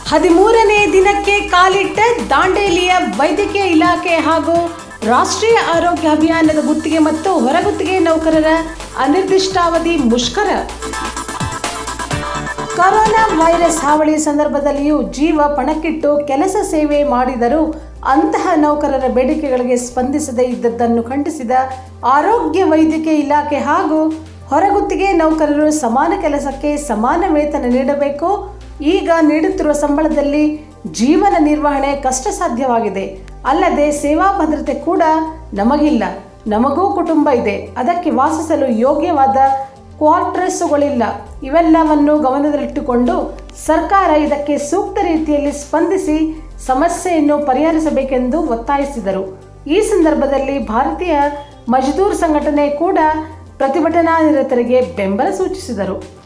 ಹದಿಮೂರನೇ ದಿನಕ್ಕೆ ಕಾಲಿಟ್ಟ ದಾಂಡೇಲಿಯ ವೈದ್ಯಕೀಯ ಇಲಾಖೆ ಹಾಗೂ ರಾಷ್ಟ್ರೀಯ ಆರೋಗ್ಯ ಅಭಿಯಾನದ ಗುತ್ತಿಗೆ ಮತ್ತು ಹೊರಗುತ್ತಿಗೆ ನೌಕರರ ಅನಿರ್ದಿಷ್ಟಾವಧಿ ಮುಷ್ಕರ ಕೊರೋನಾ ವೈರಸ್ ಹಾವಳಿ ಸಂದರ್ಭದಲ್ಲಿಯೂ ಜೀವ ಪಣಕ್ಕಿಟ್ಟು ಕೆಲಸ ಸೇವೆ ಮಾಡಿದರೂ ಅಂತಹ ನೌಕರರ ಬೇಡಿಕೆಗಳಿಗೆ ಸ್ಪಂದಿಸದೇ ಇದ್ದದ್ದನ್ನು ಖಂಡಿಸಿದ ಆರೋಗ್ಯ ವೈದ್ಯಕೀಯ ಇಲಾಖೆ ಹಾಗೂ ಹೊರಗುತ್ತಿಗೆ ನೌಕರರು ಸಮಾನ ಕೆಲಸಕ್ಕೆ ಸಮಾನ ವೇತನ ನೀಡಬೇಕು ಈಗ ನೀಡುತ್ತಿರುವ ಸಂಬಳದಲ್ಲಿ ಜೀವನ ನಿರ್ವಹಣೆ ಕಷ್ಟ ಸಾಧ್ಯವಾಗಿದೆ ಅಲ್ಲದೆ ಸೇವಾ ಭದ್ರತೆ ಕೂಡ ನಮಗಿಲ್ಲ ನಮಗೂ ಕುಟುಂಬ ಇದೆ ಅದಕ್ಕೆ ವಾಸಿಸಲು ಯೋಗ್ಯವಾದ ಕ್ವಾರ್ಟರ್ಸುಗಳಿಲ್ಲ ಇವೆಲ್ಲವನ್ನು ಗಮನದಲ್ಲಿಟ್ಟುಕೊಂಡು ಸರ್ಕಾರ ಇದಕ್ಕೆ ಸೂಕ್ತ ರೀತಿಯಲ್ಲಿ ಸ್ಪಂದಿಸಿ ಸಮಸ್ಯೆಯನ್ನು ಪರಿಹರಿಸಬೇಕೆಂದು ಒತ್ತಾಯಿಸಿದರು ಈ ಸಂದರ್ಭದಲ್ಲಿ ಭಾರತೀಯ ಮಜ್ದೂರ್ ಸಂಘಟನೆ ಕೂಡ ಪ್ರತಿಭಟನಾ ನಿರತರಿಗೆ ಬೆಂಬಲ ಸೂಚಿಸಿದರು